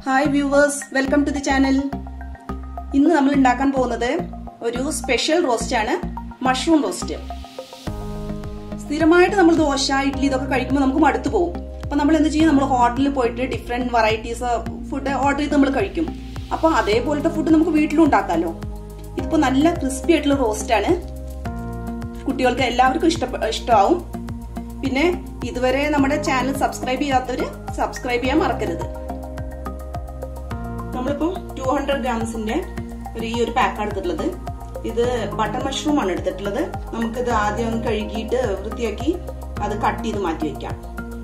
hi viewers welcome to the channel ഇന്ന് നമ്മൾ ഉണ്ടാക്കാൻ പോകുന്നത് ഒരു സ്പെഷ്യൽ റോസ്റ്റ് ആണ് മഷ്റൂം റോസ്റ്റ് സ്ഥിരമായിട്ട് നമ്മൾ ദോശ ഇഡ്ഡലി ഇതൊക്കെ കഴിക്കുമ്പോൾ നമുക്ക് മടുത്തു പോകും അപ്പൊ നമ്മൾ എന്ത് ചെയ്യും നമ്മൾ ഹോട്ടലിൽ പോയിട്ട് ഡിഫറെന്റ് വെറൈറ്റീസ് ഫുഡ് ഓർഡർ ചെയ്ത് നമ്മൾ കഴിക്കും അപ്പൊ അതേപോലത്തെ ഫുഡ് നമുക്ക് വീട്ടിലും ഉണ്ടാക്കാമല്ലോ ഇതിപ്പോ നല്ല ക്രിസ്പി ആയിട്ടുള്ള റോസ്റ്റ് ആണ് കുട്ടികൾക്ക് എല്ലാവർക്കും ഇഷ്ട ഇഷ്ടമാവും പിന്നെ ഇതുവരെ നമ്മുടെ ചാനൽ സബ്സ്ക്രൈബ് ചെയ്യാത്തവര് സബ്സ്ക്രൈബ് ചെയ്യാൻ മറക്കരുത് നമ്മളിപ്പോ ടു ഹൺഡ്രഡ് ഗ്രാംസിന്റെ ഒരു ഈ ഒരു പാക്കാണ് എടുത്തിട്ടുള്ളത് ഇത് ബട്ടർ മഷ്റൂം ആണ് എടുത്തിട്ടുള്ളത് നമുക്കിത് ആദ്യം ഒന്ന് കഴുകിയിട്ട് വൃത്തിയാക്കി അത് കട്ട് ചെയ്ത് മാറ്റി വെക്കാം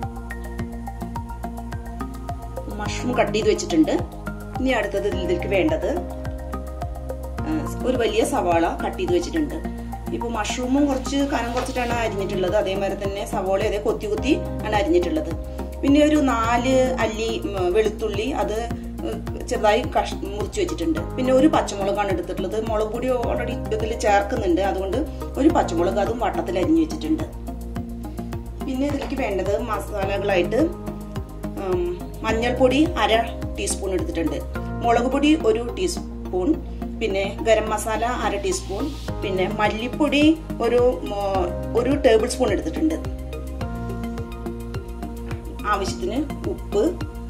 മഷ്റൂം കട്ട് ചെയ്ത് വെച്ചിട്ടുണ്ട് ഇനി അടുത്തത് ഇതിലേക്ക് വേണ്ടത് ഒരു വലിയ സവാള കട്ട് ചെയ്ത് വെച്ചിട്ടുണ്ട് ഇപ്പൊ മഷ്റൂമും കുറച്ച് കനം കുറച്ചിട്ടാണ് അരിഞ്ഞിട്ടുള്ളത് അതേമാതിരി തന്നെ സവാള അതേ കൊത്തി കൊത്തി ആണ് അരിഞ്ഞിട്ടുള്ളത് പിന്നെ ഒരു നാല് അല്ലി വെളുത്തുള്ളി അത് ചെറുതായി കഷ് മുറിച്ച് വെച്ചിട്ടുണ്ട് പിന്നെ ഒരു പച്ചമുളകാണ് എടുത്തിട്ടുള്ളത് മുളക് പൊടി ഓൾറെഡി ഇതിൽ ചേർക്കുന്നുണ്ട് അതുകൊണ്ട് ഒരു പച്ചമുളക് അതും വട്ടത്തിൽ അരിഞ്ഞു വെച്ചിട്ടുണ്ട് പിന്നെ ഇതിലേക്ക് വേണ്ടത് മസാലകളായിട്ട് മഞ്ഞൾപ്പൊടി അര ടീസ്പൂൺ എടുത്തിട്ടുണ്ട് മുളക് പൊടി ഒരു ടീസ്പൂൺ പിന്നെ ഗരം മസാല അര ടീസ്പൂൺ പിന്നെ മല്ലിപ്പൊടി ഒരു ഒരു ടേബിൾ സ്പൂൺ എടുത്തിട്ടുണ്ട് ആവശ്യത്തിന് ഉപ്പ്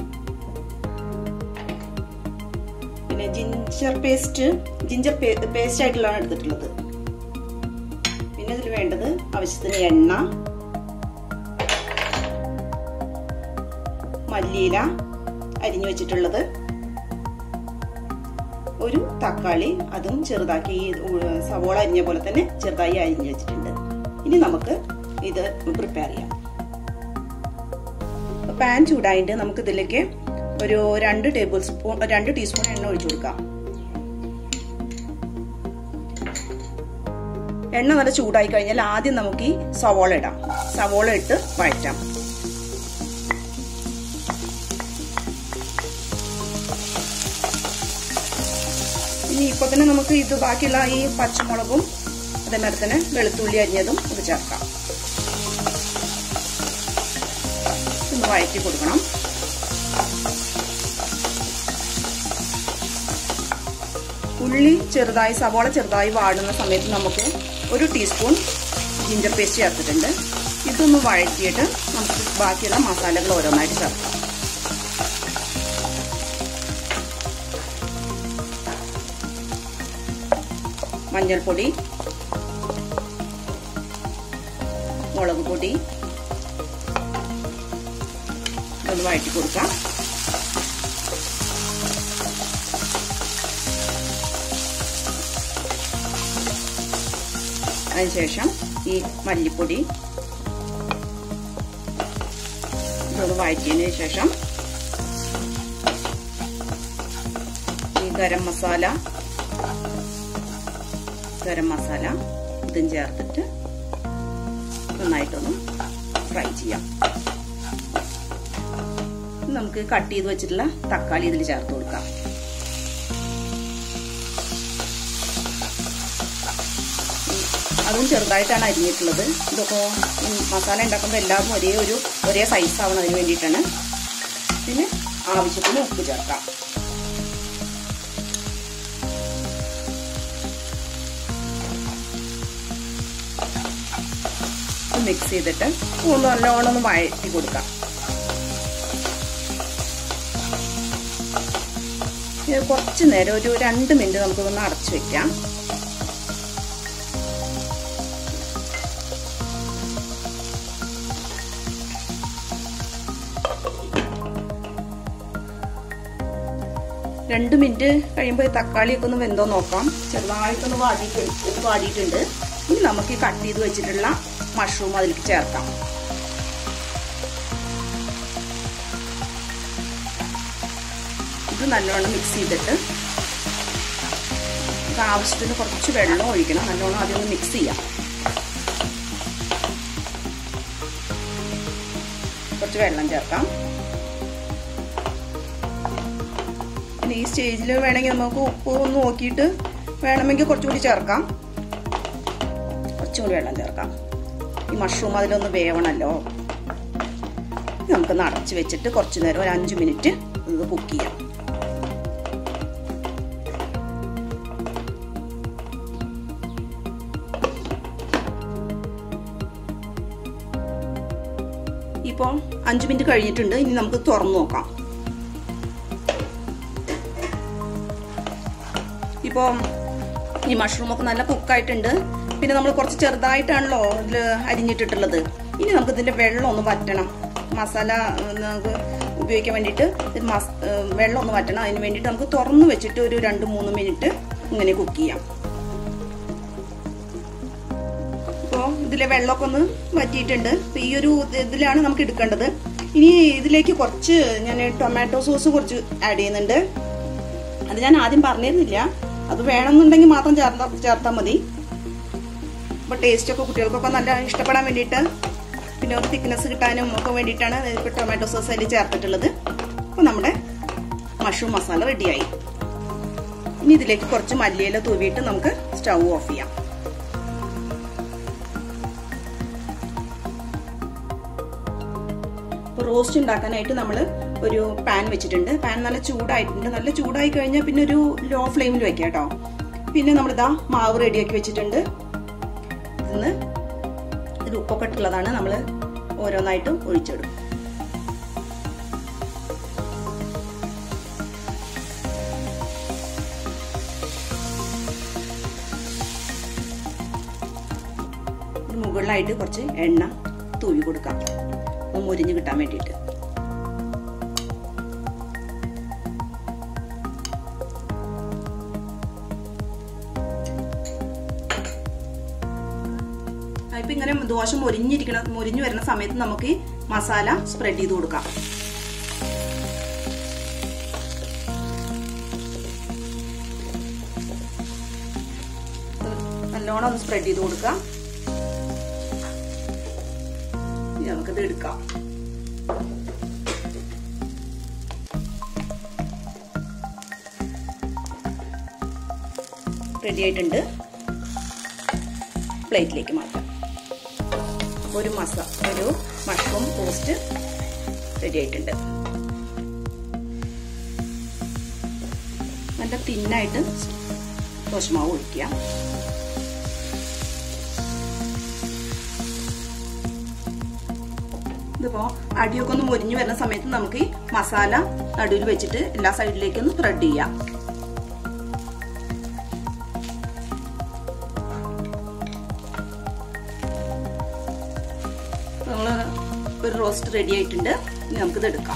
പിന്നെ ജിഞ്ചർ പേസ്റ്റ് ജിഞ്ചർ പേസ്റ്റ് ആയിട്ടുള്ളതാണ് എടുത്തിട്ടുള്ളത് പിന്നെ ഇതിൽ വേണ്ടത് ആവശ്യത്തിന് എണ്ണ മല്ലിയില അരിഞ്ഞു വെച്ചിട്ടുള്ളത് ഒരു തക്കാളി അതും ചെറുതാക്കി സവോള അരിഞ്ഞ പോലെ തന്നെ ചെറുതായി അരിഞ്ഞു വെച്ചിട്ടുണ്ട് ഇനി നമുക്ക് ഇത് പ്രിപ്പയർ ചെയ്യാം പാൻ ചൂടായിട്ട് നമുക്ക് ഇതിലേക്ക് ഒരു രണ്ട് ടേബിൾ സ്പൂൺ രണ്ട് ടീസ്പൂൺ എണ്ണ ഒഴിച്ചു കൊടുക്കാം എണ്ണ നല്ല ചൂടായി കഴിഞ്ഞാൽ ആദ്യം നമുക്ക് ഈ സവോള ഇടാം സവോള ഇട്ട് വഴറ്റാം ഇനി ഇപ്പൊ തന്നെ നമുക്ക് ഇത് ബാക്കിയുള്ള ഈ പച്ചമുളകും അതേമാതിരി തന്നെ വെളുത്തുള്ളി അരിഞ്ഞതും ഇത് ചേർക്കാം ഒന്ന് വഴറ്റി കൊടുക്കണം ഉള്ളി ചെറുതായി സവോള ചെറുതായി വാടുന്ന സമയത്ത് നമുക്ക് ഒരു ടീസ്പൂൺ ജിഞ്ചർ പേസ്റ്റ് ചേർത്തിട്ടുണ്ട് ഇതൊന്ന് വഴറ്റിയിട്ട് നമുക്ക് ബാക്കിയുള്ള മസാലകൾ ഓരോന്നായിട്ട് ചേർക്കാം മഞ്ഞൾപ്പൊടി മുളക് പൊടി ഒന്ന് വഴറ്റി കൊടുക്കാം അതിനുശേഷം ഈ മല്ലിപ്പൊടി ഇതൊന്ന് വഴറ്റിയതിന് ശേഷം ഈ ഗരം മസാല ഗരം മസാല ഇതും ചേർത്തിട്ട് നന്നായിട്ടൊന്ന് ഫ്രൈ ചെയ്യാം നമുക്ക് കട്ട് ചെയ്ത് വെച്ചിട്ടുള്ള തക്കാളി ഇതിൽ ചേർത്ത് കൊടുക്കാം അതും ചെറുതായിട്ടാണ് അരിഞ്ഞിട്ടുള്ളത് ഇതൊക്കെ മസാല ഉണ്ടാക്കുമ്പോൾ എല്ലാവരും ഒരേ ഒരു ഒരേ സൈസ് ആവണം അതിന് വേണ്ടിയിട്ടാണ് പിന്നെ ആവശ്യത്തിന് ഉപ്പ് ചേർക്കാം മിക്സ് ചെയ്തിട്ട് ഒന്ന് നല്ലോണം ഒന്ന് വഴറ്റി കൊടുക്കാം കുറച്ച് നേരം ഒരു രണ്ട് മിനിറ്റ് നമുക്കൊന്ന് അടച്ചു വെക്കാം രണ്ട് മിനിറ്റ് കഴിയുമ്പോൾ തക്കാളിയൊക്കെ ഒന്ന് വെന്തോ നോക്കാം ചെറുതായിട്ടൊന്ന് വാടിയിട്ട് വാടിയിട്ടുണ്ട് ഇനി നമുക്ക് ഈ കട്ട് ചെയ്ത് വെച്ചിട്ടുള്ള മഷ്റൂം അതിലേക്ക് ചേർക്കാം ഇത് നല്ലോണം മിക്സ് ചെയ്തിട്ട് ആവശ്യത്തിന് കുറച്ച് വെള്ളം ഒഴിക്കണം നല്ലോണം ആദ്യം ഒന്ന് മിക്സ് ചെയ്യാം കുറച്ച് വെള്ളം ചേർക്കാം പിന്നെ ഈ സ്റ്റേജിൽ വേണമെങ്കിൽ നമുക്ക് ഉപ്പ് ഒന്ന് നോക്കിയിട്ട് വേണമെങ്കിൽ കുറച്ചുകൂടി ചേർക്കാം കുറച്ചുകൂടി വെള്ളം ചേർക്കാം ഈ മഷ്റൂം അതിലൊന്ന് വേവണമല്ലോ നമുക്കൊന്ന് അടച്ച് വെച്ചിട്ട് കുറച്ച് നേരം ഒരു അഞ്ച് മിനിറ്റ് ഇത് കുക്ക് ചെയ്യാം ഇപ്പോൾ അഞ്ച് മിനിറ്റ് കഴിഞ്ഞിട്ടുണ്ട് ഇനി നമുക്ക് തുറന്നു നോക്കാം ഇപ്പോൾ ഈ മഷ്റൂമൊക്കെ നല്ല കുക്കായിട്ടുണ്ട് പിന്നെ നമ്മൾ കുറച്ച് ചെറുതായിട്ടാണല്ലോ ഇതിൽ അരിഞ്ഞിട്ടിട്ടുള്ളത് ഇനി നമുക്ക് ഇതിൻ്റെ വെള്ളം ഒന്ന് വറ്റണം മസാല നമുക്ക് ഉപയോഗിക്കാൻ വേണ്ടിയിട്ട് വെള്ളം ഒന്ന് വറ്റണം അതിന് വേണ്ടിയിട്ട് നമുക്ക് തുറന്നു വെച്ചിട്ട് ഒരു രണ്ട് മൂന്ന് മിനിറ്റ് ഇങ്ങനെ കുക്ക് ചെയ്യാം അപ്പോൾ ഇതിലെ വെള്ളമൊക്കെ ഒന്ന് വറ്റിയിട്ടുണ്ട് അപ്പോൾ ഈ ഒരു ഇതിലാണ് നമുക്ക് എടുക്കേണ്ടത് ഇനി ഇതിലേക്ക് കുറച്ച് ഞാൻ ടൊമാറ്റോ സോസ് കുറച്ച് ആഡ് ചെയ്യുന്നുണ്ട് അത് ഞാൻ ആദ്യം പറഞ്ഞിരുന്നില്ല അത് വേണമെന്നുണ്ടെങ്കിൽ മാത്രം ചേർത്താ ചേർത്താൽ മതി അപ്പോൾ ടേസ്റ്റൊക്കെ കുട്ടികൾക്കൊക്കെ നല്ല ഇഷ്ടപ്പെടാൻ വേണ്ടിയിട്ട് പിന്നെ ഒരു തിക്നെസ് കിട്ടാനും ഒക്കെ വേണ്ടിയിട്ടാണ് ഇപ്പോൾ ടൊമാറ്റോ സോസ് അതിൽ ചേർത്തിട്ടുള്ളത് അപ്പോൾ നമ്മുടെ മഷ്റൂം മസാല റെഡിയായി ഇനി ഇതിലേക്ക് കുറച്ച് മല്ലിയില തൂവിയിട്ട് നമുക്ക് സ്റ്റൗ ഓഫ് ചെയ്യാം റോസ്റ്റ് ഉണ്ടാക്കാനായിട്ട് നമ്മൾ ഒരു പാൻ വെച്ചിട്ടുണ്ട് പാൻ നല്ല ചൂടായിട്ടുണ്ട് നല്ല ചൂടായി കഴിഞ്ഞാൽ പിന്നെ ഒരു ലോ ഫ്ലെയിമിൽ വെക്കാം കേട്ടോ പിന്നെ നമ്മളിതാ മാവ് റെഡിയാക്കി വെച്ചിട്ടുണ്ട് ഇതിന്ന് ഇത് ഉപ്പൊക്കെ ഇട്ടുള്ളതാണ് നമ്മൾ ഓരോന്നായിട്ടും ഒഴിച്ചിടും മുകളിലായിട്ട് കുറച്ച് എണ്ണ തൂവി കൊടുക്കാം ഒന്ന് മുരിഞ്ഞ് കിട്ടാൻ വേണ്ടിയിട്ട് ഇപ്പൊ ഇങ്ങനെ ദോശ മൊരിഞ്ഞിരിക്കണ മൊരിഞ്ഞു വരുന്ന സമയത്ത് നമുക്ക് മസാല സ്പ്രെഡ് ചെയ്ത് കൊടുക്കാം നല്ലോണം ഒന്ന് സ്പ്രെഡ് ചെയ്ത് കൊടുക്കാം നമുക്കിത് എടുക്കാം റെഡി ആയിട്ടുണ്ട് പ്ലേറ്റിലേക്ക് മാറ്റാം ഒരു മസ ഒരു മഷ്റൂം ടോസ്റ്റ് റെഡി ആയിട്ടുണ്ട് നല്ല തിന്നായിട്ട് ദോശമാവ് ഒഴിക്കുക ഇതിപ്പോ അടിയൊക്കെ ഒന്ന് മുരിഞ്ഞു വരുന്ന സമയത്ത് നമുക്ക് ഈ മസാല നടുവിൽ വെച്ചിട്ട് എല്ലാ സൈഡിലേക്കും ഒന്ന് സ്പ്രെഡ് ചെയ്യാം നമ്മള് ഒരു റോസ്റ്റ് റെഡി ആയിട്ടുണ്ട് ഇനി നമുക്കിത് എടുക്കാം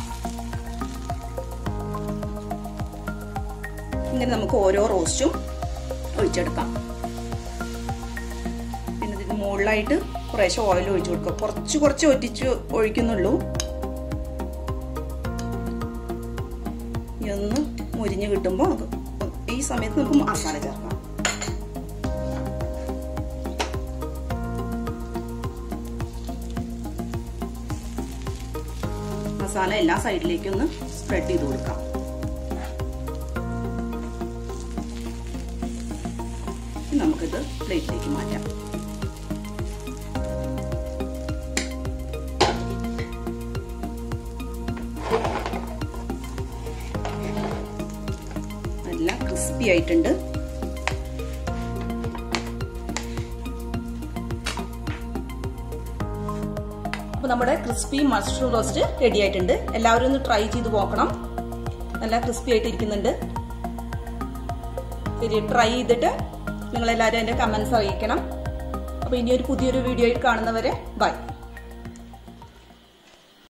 ഇങ്ങനെ നമുക്ക് ഓരോ റോസ്റ്റും ഒഴിച്ചെടുക്കാം പിന്നെ ഇതിന് മുകളിലായിട്ട് കുറേശ്ശെ ഓയിൽ ഒഴിച്ചു കൊടുക്കുക കുറച്ച് കുറച്ച് ഒറ്റിച്ച് ഒഴിക്കുന്നുള്ളൂ ഒന്ന് മുരിഞ്ഞ് കിട്ടുമ്പോൾ ഈ സമയത്ത് നമുക്ക് മസാല ചേർക്കാം മസാല എല്ലാ സൈഡിലേക്കും ഒന്ന് സ്പ്രെഡ് ചെയ്ത് കൊടുക്കാം നമുക്കിത് പ്ലേറ്റിലേക്ക് മാറ്റാം നല്ല ക്രിസ്പി ആയിട്ടുണ്ട് അപ്പോൾ നമ്മുടെ ക്രിസ്പി മഷ്റൂം റോസ്റ്റ് റെഡി ആയിട്ടുണ്ട് എല്ലാവരും ഒന്ന് ട്രൈ ചെയ്ത് നോക്കണം നല്ല ക്രിസ്പി ആയിട്ട് ഇരിക്കുന്നുണ്ട് ശരി ട്രൈ ചെയ്തിട്ട് നിങ്ങളെല്ലാവരും എൻ്റെ കമൻസ് അറിയിക്കണം അപ്പോൾ ഇനി ഒരു പുതിയൊരു വീഡിയോ ആയിട്ട് കാണുന്നവരെ ബൈ